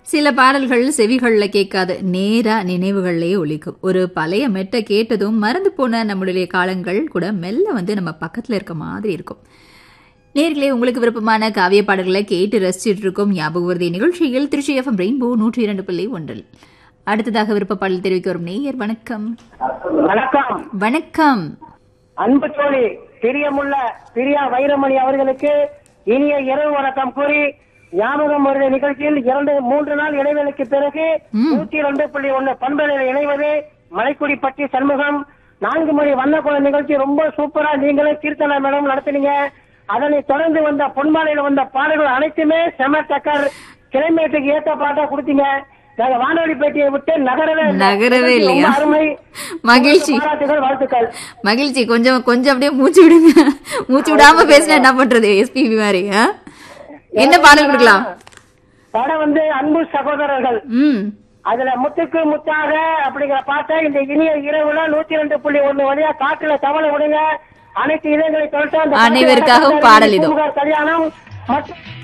சில பாடல்கள் செவிகள்ல கேட்காது நேரா நினைவுகள்லயே ஒலிக்கும் ஒரு பழைய மெட்டை கேட்டதும் மறந்து போன நம்மளுடைய காலங்கள் கூட மெல்ல வந்து நம்ம பக்கத்துல இருக்க மாதிரி இருக்கும் நேர்களே உங்களுக்கு விருப்பமான காவிய பாடல்களை கேட்டு ரசிச்சிட்டு இருக்கோம் ஞாபகவர்தி நிகழ்ச்சியில் திருச்சி எஃப்எம் ரெயின்போ நூற்றி இரண்டு புள்ளி ஒன்றில் அடுத்ததாக விருப்ப பாடல் தெரிவிக்க வரும் நேயர் வணக்கம் வணக்கம் வணக்கம் அன்பு தோழி பிரியமுள்ள பிரியா வைரமணி அவர்களுக்கு இனிய இரவு வணக்கம் கூறி ஞாபகம் வருட நிகழ்ச்சியில் இரண்டு மூன்று நாள் இடைவேளைக்கு பிறகு நூத்தி இரண்டு புள்ளி ஒண்ணு பண்பலையில் இணைவது மலைக்குடி பட்டி சண்முகம் நான்கு மணி வண்ணக்குள நிகழ்ச்சி ரொம்ப சூப்பரா நீங்களே கீர்த்தனா மேடம் நடத்துனீங்க அதனை தொடர்ந்து வந்த பொன்மாலையில வந்த பாடல்கள் அனைத்துமே செம டக்கர் கிளைமேட்டுக்கு ஏத்த பாட்டா கொடுத்தீங்க நாங்க வானொலி பேட்டியை விட்டு நகரவே இல்லை. நகரவே நிகழ்ச்சி ரொம்ப இல்லையா? அருமை மகிழ்ச்சி. பாராட்டுகள் வாழ்த்துக்கள் மகிழ்ச்சி கொஞ்சம் கொஞ்சம் அப்படியே மூச்சு விடுங்க மூச்சு விடாம பேசினா என்ன பண்றது எஸ்பிபி மாதிரி ஆ? என்ன பாடல் கொடுக்கலாம் படம் வந்து அன்பு சகோதரர்கள் ம் அதுல முத்துக்கு முத்தாக அப்படிங்கிற பாட்டை இந்த இனிய இரவுல நூத்தி ரெண்டு புள்ளி ஒண்ணு வழியா காட்டுல தவளை விடுங்க அனைத்து இதயங்களை தொலைத்து அந்த அனைவருக்காகவும் பாடல் இதோ. பூம்புகார் கல்யாணம் மற்றும்